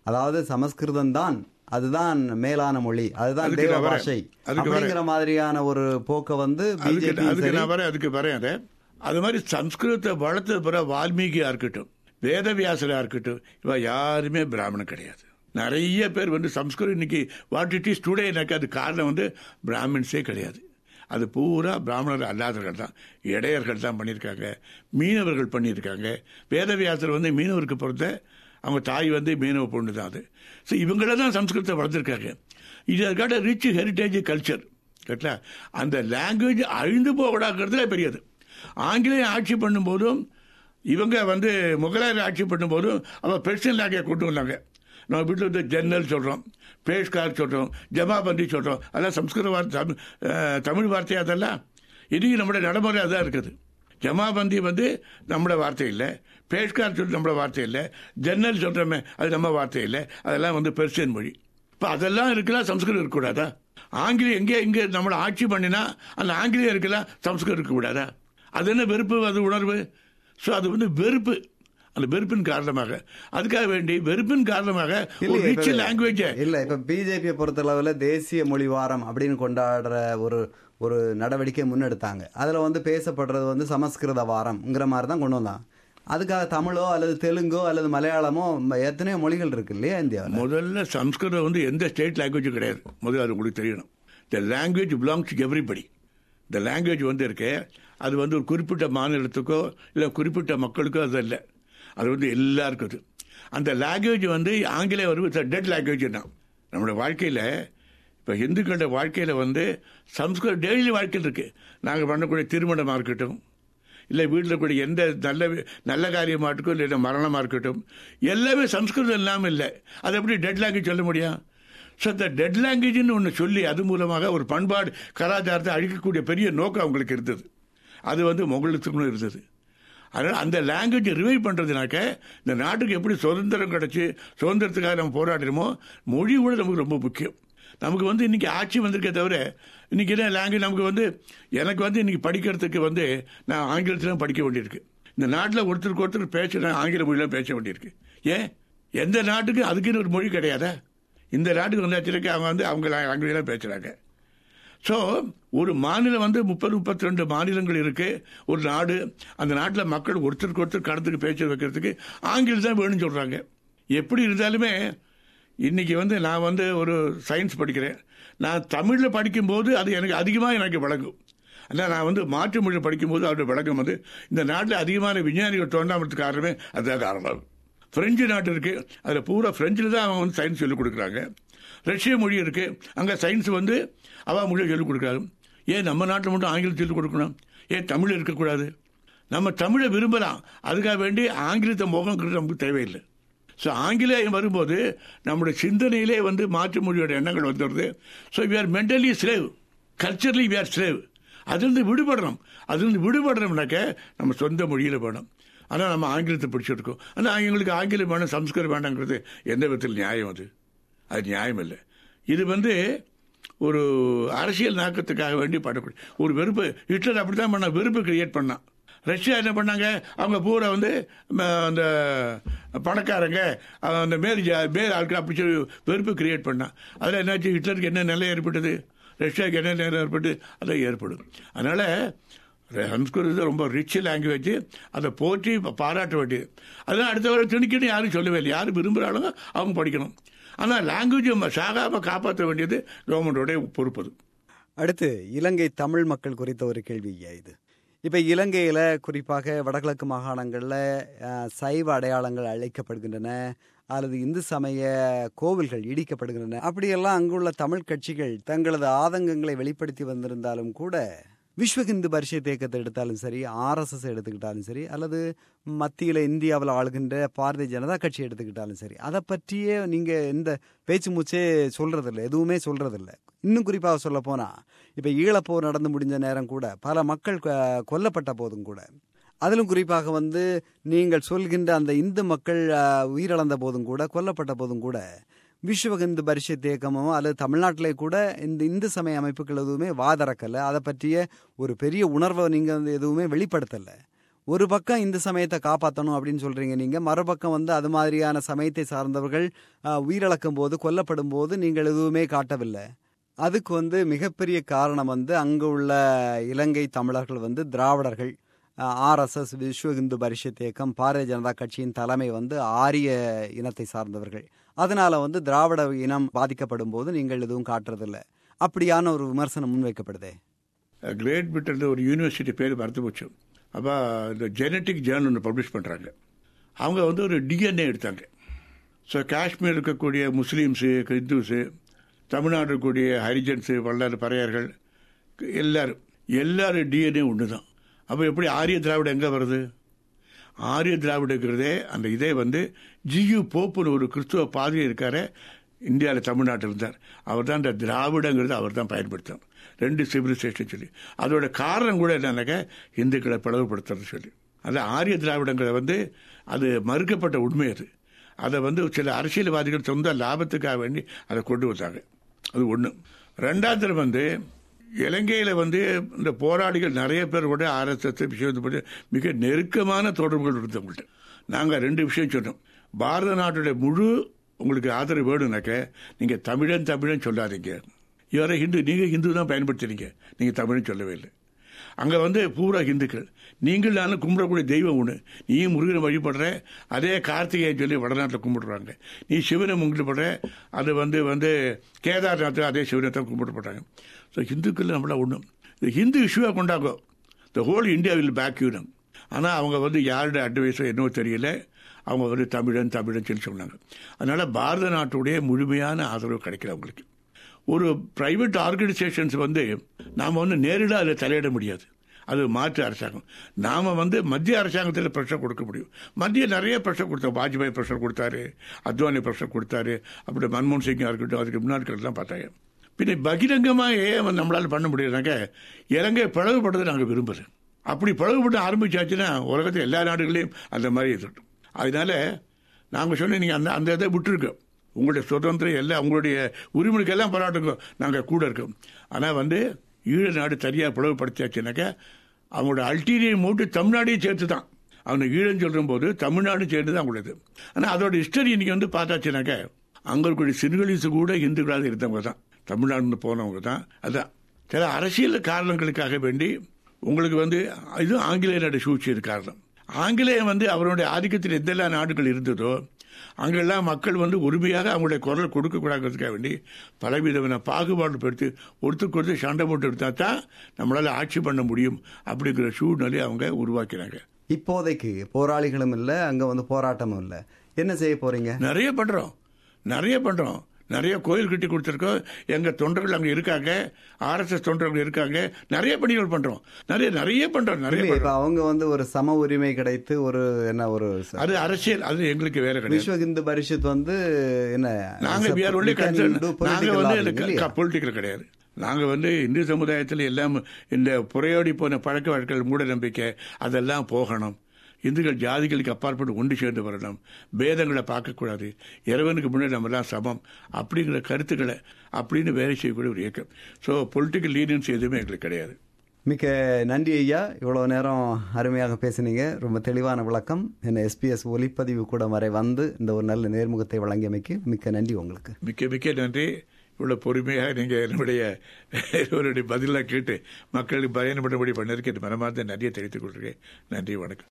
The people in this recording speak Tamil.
அதாவது சமஸ்கிருதம் தான் அதுதான் மேலான மொழி அதுதான் அதுக்கு தேவ நான் வரேன். பாஷை அதுக்கு வரேன். அப்படிங்கிற மாதிரியான ஒரு போக்க வந்து அதுக்கு பிஜேபி அதுக்கு நான் வரேன் அதுக்கு வரேன் அதை அது மாதிரி சம்ஸ்கிருதத்தை வளர்த்தது பிற வால்மீகியா இருக்கட்டும் வேதவியாசரா இருக்கட்டும் இவ யாருமே பிராமணன் கிடையாது நிறைய பேர் வந்து சம்ஸ்கிருதம் இன்னைக்கு வாட் இட் இஸ் டுடே எனக்கு அது காரணம் வந்து பிராமின்ஸே கிடையாது அது பூரா பிராமணர் அல்லாதவர்கள் தான் இடையர்கள் தான் பண்ணியிருக்காங்க மீனவர்கள் பண்ணியிருக்காங்க வேதவியாசர் வந்து மீனவருக்கு பொறுத்த அவங்க தாய் வந்து மீனவ பொண்ணு தான் அது ஸோ இவங்கள தான் சம்ஸ்கிருதத்தை வளர்த்துருக்காங்க இது அதுக்காக ரிச் ஹெரிட்டேஜ் கல்ச்சர் கரெக்டா அந்த லாங்குவேஜ் அழிந்து போகக்கூடாதுங்கிறதுல பெரியது ஆங்கிலேயம் ஆட்சி பண்ணும்போதும் இவங்க வந்து முகலாயர் ஆட்சி பண்ணும்போதும் அவன் பெர்ஷியன் லாங்குவேஜ் கொண்டு வந்தாங்க நம்ம வீட்டில் வந்து ஜன்னல் சொல்கிறோம் பேஷ்கார் சொல்கிறோம் ஜமாபந்தி சொல்கிறோம் அதெல்லாம் சம்ஸ்கிருத வார்த்தை தமிழ், அஹ், தமிழ் வார்த்தை அதெல்லாம் இன்றைக்கி நம்மளுடைய நடைமுறை அதான் இருக்குது ஜமாபந்தி வந்து நம்மளோட வார்த்தை இல்லை பேஷ்கார் சொல்லி நம்மளோட வார்த்தை இல்லை ஜன்னல் சொல்கிறோமே அது நம்ம வார்த்தை இல்லை அதெல்லாம் வந்து பெர்சியன் மொழி இப்போ அதெல்லாம் இருக்கலாம் சம்ஸ்கிருதம் இருக்கக்கூடாதா ஆங்கிலம் எங்கே எங்கே நம்மளை ஆட்சி பண்ணினா அந்த ஆங்கிலேயம் இருக்கலாம் சம்ஸ்கிருதம் இருக்கக்கூடாதா அது என்ன வெறுப்பு அது உணர்வு ஸோ அது வந்து வெறுப்பு அந்த வெறுப்பின் காரணமாக அதுக்காக வேண்டி வெறுப்பின் காரணமாக ஒரு இல்லையே, ரிச் இப்ப- லாங்குவேஜை இல்ல இப்ப பிஜேபியை பொறுத்தளவுல தேசிய மொழி வாரம் அப்படின்னு கொண்டாடுற ஒரு ஒரு நடவடிக்கை முன்னெடுத்தாங்க அதுல வந்து பேசப்படுறது வந்து சமஸ்கிருத வாரம்ங்கிற மாதிரி தான் கொண்டு வந்தாங்க அதுக்காக தமிழோ அல்லது தெலுங்கோ அல்லது மலையாளமோ ம- எத்தனையோ மொழிகள் இருக்கு இல்லையா இந்தியாவில் முதல்ல சம்ஸ்கிருதம் வந்து எந்த ஸ்டேட் லாங்குவேஜும் கிடையாது முதல்ல அது உங்களுக்கு தெரியணும் the language belongs to everybody இந்த லாங்குவேஜ் வந்து இருக்கு அது வந்து ஒரு குறிப்பிட்ட மாநிலத்துக்கோ இல்லை குறிப்பிட்ட மக்களுக்கோ அது இல்லை அது வந்து எல்லாருக்கும் அது அந்த லாங்குவேஜ் வந்து ஆங்கிலேய ஒரு டெட் லாங்குவேஜ் தான் நம்மளோட வாழ்க்கையில் இப்போ இந்துக்களோட வாழ்க்கையில் வந்து சம்ஸ்கிருத டெய்லி வாழ்க்கையில் இருக்குது நாங்கள் பண்ணக்கூடிய திருமணமாக இருக்கட்டும் இல்லை வீட்டில் கூடிய எந்த நல்ல நல்ல காரியமாக இருக்கட்டும் இல்லை மரணமாக இருக்கட்டும் எல்லாமே சம்ஸ்கிருதம் இல்லாமல் இல்லை அது எப்படி டெட் லாங்குவேஜ் சொல்ல முடியும் ஸோ இந்த டெட் லாங்குவேஜ்னு ஒன்று சொல்லி அது மூலமாக ஒரு பண்பாடு கலாச்சாரத்தை அழிக்கக்கூடிய பெரிய நோக்கம் அவங்களுக்கு இருந்தது அது வந்து முகலத்துக்கும் இருந்தது அதனால் அந்த லாங்குவேஜ் ரிவைவ் பண்ணுறதுனாக்க இந்த நாட்டுக்கு எப்படி சுதந்திரம் கிடச்சி சுதந்திரத்துக்காக நம்ம போராடுறோமோ மொழி கூட நமக்கு ரொம்ப முக்கியம் நமக்கு வந்து இன்றைக்கி ஆட்சி வந்திருக்கே தவிர இன்றைக்கி என்ன லாங்குவேஜ் நமக்கு வந்து எனக்கு வந்து இன்றைக்கி படிக்கிறதுக்கு வந்து நான் ஆங்கிலத்தில் படிக்க வேண்டியிருக்கு இந்த நாட்டில் ஒருத்தருக்கு ஒருத்தர் பேசுகிறேன் ஆங்கில மொழியில் பேச வேண்டியிருக்கு ஏன் எந்த நாட்டுக்கு அதுக்குன்னு ஒரு மொழி கிடையாதா இந்த நாட்டுக்கு வந்தாச்சுருக்கு அவங்க வந்து அவங்க லாங்குவேஜில் பேசுகிறாங்க ஸோ ஒரு மாநிலம் வந்து முப்பது முப்பத்தி ரெண்டு மாநிலங்கள் இருக்கு ஒரு நாடு அந்த நாட்டில் மக்கள் ஒருத்தருக்கு ஒருத்தர் கடத்துக்கு பேச்சு வைக்கிறதுக்கு ஆங்கிலம் தான் வேணும்னு சொல்கிறாங்க எப்படி இருந்தாலுமே இன்னைக்கு வந்து நான் வந்து ஒரு சயின்ஸ் படிக்கிறேன் நான் தமிழில் படிக்கும்போது அது எனக்கு அதிகமாக எனக்கு விளங்கும் ஆனால் நான் வந்து மாற்று மொழியில் படிக்கும்போது அவருடைய விளக்கம் வந்து இந்த நாட்டில் அதிகமான விஞ்ஞானிகள் தோண்டாமறதுக்கு காரணமே அதுதான் காரணம் பிரெஞ்சு நாட்டு இருக்கு அதில் பூரா பிரெஞ்சில் தான் அவங்க வந்து சயின்ஸ் சொல்லிக் கொடுக்குறாங்க ரஷ்ய மொழி இருக்கு அங்கே சயின்ஸ் வந்து அவ மொழியை சொல்லிக் கொடுக்குறாரு ஏன் நம்ம நாட்டில் மட்டும் ஆங்கிலம் சொல்லிக் கொடுக்கணும் ஏன் தமிழ் இருக்கக்கூடாது நம்ம தமிழை விரும்பலாம் அதுக்காக வேண்டி ஆங்கிலத்தை முகங்கிறது நமக்கு தேவையில்லை ஸோ ஆங்கிலேயம் வரும்போது நம்முடைய சிந்தனையிலே வந்து மாற்று மொழியோட எண்ணங்கள் வந்துடுது so we are mentally slave culturally we are slave அதுலேருந்து விடுபடுறோம் அதுலேருந்து விடுபடுறோம்னாக்க நம்ம சொந்த மொழியில் வேணும் ஆனால் நம்ம ஆங்கிலத்தை பிடிச்சிருக்கோம் ஆனால் எங்களுக்கு ஆங்கிலம் வேணும் சம்ஸ்கிருதம் வேண்டாங்கிறது எந்த விதத்தில் நியாயம் அது அது நியாயம் இல்லை இது வந்து ஒரு அரசியல் நாக்கத்துக்காக வேண்டி பாடக்கூடிய ஒரு வெறுப்பு ஹிட்லர் அப்படி தான் பண்ண வெறுப்பு கிரியேட் பண்ணான் ரஷ்யா என்ன பண்ணாங்க அவங்க பூரா வந்து ம, அந்த பணக்காரங்க அஹ், அந்த மேல் ஜா- மேல் ஆட்கள் அப்படி சொல்லி வெறுப்பு கிரியேட் பண்ணான் அதில் என்னாச்சு ஹிட்லருக்கு என்ன நிலை ஏற்பட்டது ரஷ்யாவுக்கு என்ன நிலை ஏற்பட்டு அதை ஏற்படும் அதனால் சம்ஸ்கிருதம் ரொம்ப ரிச் லாங்குவேஜ் அதை போற்றி பாராட்ட வேண்டியது அதெல்லாம் அடுத்த வரை திணிக்கணும் யாரும் சொல்லவே இல்லை யார் விரும்புகிறாலும் அவங்க படிக்கணும் ஆனால் லாங்குவேஜை சாகாமல் காப்பாற்ற வேண்டியது கவர்மெண்டோடைய பொறுப்பு அது அடுத்து இலங்கை தமிழ் மக்கள் குறித்த ஒரு கேள்வி ஐயா இது இப்போ இலங்கையில் குறிப்பாக வடகிழக்கு மாகாணங்களில் அஹ், சைவ அடையாளங்கள் அழைக்கப்படுகின்றன அல்லது இந்து சமய கோவில்கள் இடிக்கப்படுகின்றன அப்படியெல்லாம் அங்குள்ள தமிழ் கட்சிகள் தங்களது ஆதங்கங்களை வெளிப்படுத்தி வந்திருந்தாலும் கூட விஸ்வ இந்து பரிஷத் இயக்கத்தை எடுத்தாலும் சரி ஆர்எஸ்எஸ் எடுத்துக்கிட்டாலும் சரி அல்லது மத்தியில் இந்தியாவில் ஆளுகின்ற பாரதிய ஜனதா கட்சி எடுத்துக்கிட்டாலும் சரி அதை பற்றியே நீங்கள் எந்த பேச்சு மூச்சே சொல்றதில்ல எதுவுமே சொல்றதில்ல இன்னும் குறிப்பாக சொல்ல போனால் இப்போ ஈழப்போர் நடந்து முடிஞ்ச நேரம் கூட பல மக்கள் கொ- கொல்லப்பட்ட போதும் கூட அதிலும் குறிப்பாக வந்து நீங்கள் சொல்கின்ற அந்த இந்து மக்கள் அஹ், உயிரிழந்த போதும் கூட கொல்லப்பட்ட போதும் கூட விஸ்வ இந்து பரிஷத் இயக்கமோ அல்லது தமிழ்நாட்டிலே கூட இந்த இந்து சமய அமைப்புகள் எதுவுமே வாதறக்கல அதை பற்றிய ஒரு பெரிய உணர்வை நீங்கள் வந்து எதுவுமே வெளிப்படுத்தலை ஒரு பக்கம் இந்து சமயத்தை காப்பாற்றணும் அப்படின்னு சொல்றீங்க நீங்க மறுபக்கம் வந்து அது மாதிரியான சமயத்தை சார்ந்தவர்கள் அஹ், உயிரிழக்கும் போது கொல்லப்படும் போது நீங்கள் எதுவுமே காட்டவில்லை அதுக்கு வந்து மிகப்பெரிய காரணம் வந்து அங்கு உள்ள இலங்கை தமிழர்கள் வந்து திராவிடர்கள் ஆர்எஸ்எஸ் விஸ்வ இந்து பரிஷத் இயக்கம் பாரதிய ஜனதா கட்சியின் தலைமை வந்து ஆரிய இனத்தை சார்ந்தவர்கள் அதனால வந்து திராவிட இனம் பாதிக்கப்படும் போது நீங்கள் எதுவும் காட்டுறதில்ல அப்படியான ஒரு விமர்சனம் முன்வைக்கப்படுதே கிரேட் பிரிட்டனில் ஒரு யூனிவர்சிட்டி பேர் மறந்து போச்சு அப்போ இந்த ஜெனட்டிக் ஜேர்னல் ஒன்று பப்ளிஷ் பண்ணுறாங்க அவங்க வந்து ஒரு டிஎன்ஏ எடுத்தாங்க ஸோ காஷ்மீர் இருக்கக்கூடிய முஸ்லீம்ஸு ஹிந்துஸு தமிழ்நாடு இருக்கக்கூடிய ஹரிஜன்ஸு வல்லாறு பறையர்கள் எல்லாரும் எல்லாரும் டிஎன்ஏ ஒன்று தான் அப்போ எப்படி ஆரிய திராவிடம் எங்கே வருது ஆரிய திராவிடங்கிறதே அந்த இதே வந்து ஜியு போப்புன்னு ஒரு கிறிஸ்துவ பாதிரி இருக்காரு இந்தியாவில் தமிழ்நாட்டில் இருந்தார் அவர் தான் இந்த திராவிடங்கிறது அவர் தான் பயன்படுத்தார் ரெண்டு சிவிலைசேஷன் சொல்லி அதோட காரணம் கூட என்னன்னாக்கா இந்துக்களை பிளவுபடுத்துறது சொல்லி அது ஆரிய திராவிடங்கிறத வந்து அது மறுக்கப்பட்ட உண்மை அது அதை வந்து சில அரசியல்வாதிகள் சொந்த லாபத்துக்காக வேண்டி அதை கொண்டு வந்தாங்க அது ஒன்று ரெண்டாவது வந்து இலங்கையில் வந்து இந்த போராளிகள் நிறைய பேர் கூட ஆர்எஸ்எஸ் விஷயத்தை மிக நெருக்கமான தொடர்புகள் இருந்தவங்கள்ட்ட நாங்கள் ரெண்டு விஷயம் சொன்னோம் பாரத நாட்டுடைய முழு உங்களுக்கு ஆதரவு வேணும்னாக்க நீங்கள் தமிழன் தமிழன் சொல்லாதீங்க இவரை ஹிந்து நீங்கள் ஹிந்து தான் பயன்படுத்துறீங்க நீங்கள் தமிழன் சொல்லவே இல்லை அங்கே வந்து பூரா ஹிந்துக்கள் நீங்கள் நானும் கும்பிடக்கூடிய தெய்வம் ஒன்று நீ முருகனை வழிபடுற அதே கார்த்திகையை சொல்லி வடநாட்டில் கும்பிடுறாங்க நீ சிவனை கும்பிடுபடுற அது வந்து வந்து கேதார்நாத் அதே சிவனத்தை கும்பிடப்படுறாங்க ஸோ ஹிந்துக்கள் நம்மள ஒன்றும் இந்த ஹிந்து இஷ்யூவாக கொண்டாகும் the whole India will back யூனம் ஆனால் அவங்க வந்து யாரோட அட்வைஸோ என்னவோ தெரியல அவங்க வந்து தமிழன் தமிழன் சொல்லி சொன்னாங்க அதனால் பாரத நாட்டுடைய முழுமையான ஆதரவு கிடைக்கல அவங்களுக்கு ஒரு பிரைவேட் ஆர்கனைசேஷன்ஸ் வந்து நாம் வந்து நேரடியாக அதில் தலையிட முடியாது அது மாற்று அரசாங்கம் நாம் வந்து மத்திய அரசாங்கத்தில் ப்ரெஷர் கொடுக்க முடியும் மத்திய நிறைய ப்ரெஷர் கொடுத்தோம் வாஜ்பாய் ப்ரெஷர் கொடுத்தாரு அத்வானி ப்ரெஷர் கொடுத்தாரு அப்படி மன்மோகன் சிங் இருக்கட்டும் அதுக்கு முன்னாட்கள் பார்த்தாங்க பின்ன பகிரங்கமாக ஏன் நம்மளால் பண்ண முடியுதுனாக்க இலங்கை பிளவுபடுறதை நாங்கள் விரும்புகிறோம் அப்படி பிளவுபட்டு ஆரம்பிச்சாச்சுன்னா உலகத்தில் எல்லா நாடுகளையும் அந்த மாதிரி இருக்கட்டும் அதனால நாங்கள் சொன்ன நீங்கள் அந்த அந்த இதை விட்டுருக்கோம் உங்களுடைய சுதந்திரம் எல்லாம் உங்களுடைய உரிமைக்கெல்லாம் போராட்டுங்க நாங்கள் கூட இருக்கோம் ஆனால் வந்து ஈழ நாடு சரியாக பிளவுபடுத்தியாச்சுனாக்கா அவங்களோட அல்டீரியர் மோட்டு தமிழ்நாடையும் சேர்த்து தான் அவங்க ஈழம் சொல்லும் போது தமிழ்நாடு சேர்ந்து தான் அவங்களது ஆனால் அதோட ஹிஸ்டரி இன்னைக்கு வந்து பார்த்தாச்சுனாக்கா அங்கே இருக்கக்கூடிய சிறுகலிசு கூட இந்துக்களாக இருந்தவங்க தான் தமிழ்நாடு போனவங்க தான் அதான் சில அரசியல் காரணங்களுக்காக வேண்டி உங்களுக்கு வந்து இது ஆங்கிலேயரோட சூழ்ச்சி காரணம் ஆங்கிலேயம் வந்து அவருடைய ஆதிக்கத்தில் எந்தெல்லாம் நாடுகள் இருந்ததோ அங்கெல்லாம் மக்கள் வந்து உரிமையாக அவங்களுடைய குரல் கொடுக்கக்கூடாதுக்காக வேண்டி பலவிதமான பாகுபாடு பெடுத்து ஒருத்தருக்கு ஒருத்தர் சண்டை போட்டு எடுத்தா தான் நம்மளால் ஆட்சி பண்ண முடியும் அப்படிங்கிற சூழ்நிலையை அவங்க உருவாக்கினாங்க இப்போதைக்கு போராளிகளும் இல்லை அங்கே வந்து போராட்டமும் இல்லை என்ன செய்ய போறீங்க நிறைய பண்ணுறோம் நிறைய பண்ணுறோம் நிறைய கோயில் கட்டி கொடுத்துருக்கோம் எங்கள் தொண்டர்கள் அங்கே இருக்காங்க ஆர்எஸ்எஸ் தொண்டர்கள் இருக்காங்க நிறைய பணிகள் பண்ணுறோம் நிறைய நிறைய பண்ணுறோம் நிறைய இல்லையே, இப்ப பண்றோம். அவங்க வந்து ஒரு சம உரிமை கிடைத்து ஒரு என்ன ஒரு ச- அது அரசியல் அது எங்களுக்கு வேற கிடையாது விஸ்வ இந்து பரிஷத் வந்து என்ன நாங்க it's a we are only we can concerned. do நாங்க political வந்து lobbying, இல்லையா? பொலிட்டிக்கல் கிடையாது நாங்க வந்து இந்து சமுதாயத்தில் எல்லாம் இந்த புறையோடி போன பழக்க வழக்கங்கள் மூட நம்பிக்கை அதெல்லாம் போகணும் இந்துக்கள் ஜாதிகளுக்கு அப்பாற்பட்டு ஒன்று சேர்ந்து வரணும் பேதங்களை பார்க்கக்கூடாது இறைவனுக்கு முன்னாடி நம்மலாம் சமம் அப்படிங்கிற கருத்துக்களை அப்படின்னு வேலை செய்யக்கூடிய ஒரு இயக்கம் ஸோ பொலிட்டிக்கல் லீனியன்ஸ் எதுவுமே எங்களுக்கு கிடையாது மிக்க நன்றி ஐயா இவ்வளவு நேரம் அருமையாக பேசினீங்க ரொம்ப தெளிவான விளக்கம் என்ன எஸ்பிஎஸ் ஒலிப்பதிவு கூட வரை வந்து இந்த ஒரு நல்ல நேர்முகத்தை வழங்கியமைக்கு மிக்க நன்றி உங்களுக்கு மிக்க மிக்க நன்றி இவ்வளோ பொறுமையாக நீங்கள் என்னுடைய என்னுடைய பதிலாக கேட்டு மக்களுக்கு பயன்படும்படி பண்ணிருக்கேன் மனமார்ந்த நன்றியை தெரிவித்துக் கொள்கிறேன் நன்றி வணக்கம்